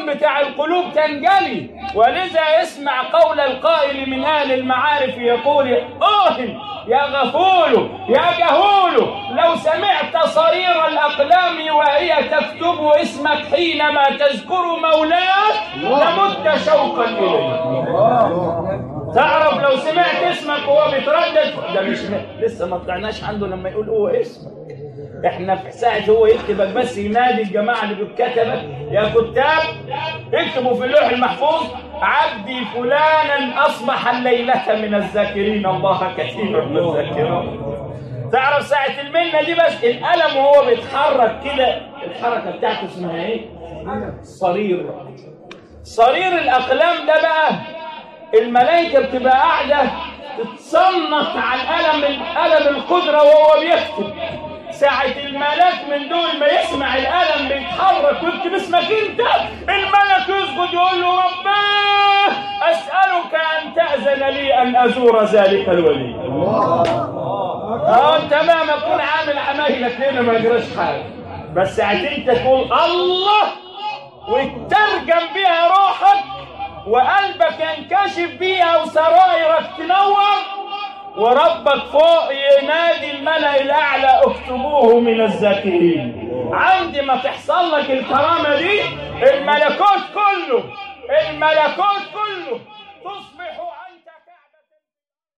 النور بتاع القلوب تنجلي ولذا اسمع قول القائل من اهل المعارف يقول اوه يا غفول يا جهول لو سمعت صرير الاقلام وهي تكتب اسمك حينما تذكر مولاه لمت شوقا اليه تعرف لو سمعت اسمك وهو بيتردد ده مش لسه ما طلعناش عنده لما يقول هو اسمك احنا في ساعة هو يكتبك بس ينادي الجماعة اللي بيتكتبك يا كتاب اكتبوا في اللوح المحفوظ عبدي فلانا اصبح الليلة من الذاكرين الله كثيرا من الذاكرين تعرف ساعة المنة دي بس القلم وهو بيتحرك كده الحركة بتاعته اسمها ايه؟ صرير صرير الأقلام ده بقى الملائكة بتبقى قاعدة تتصنت على القلم القلم القدرة وهو بيكتب ساعة الملاك من دول ما يسمع القلم بيتحرك ويكتب اسمك انت الملك يسجد يقول له رباه اسألك ان تأذن لي ان ازور ذلك الولي اه انت مهما تكون عامل عمايلك هنا ما يجراش حاجة بس ساعة انت تقول الله وتترجم بيها روحك وقلبك ينكشف بيها وسرائرك تنور وربك فوق ينادي الملأ الأعلى اكتبوه من الذاكرين عندي ما تحصل لك الكرامة دي الملكوت كله الملكوت كله تصبح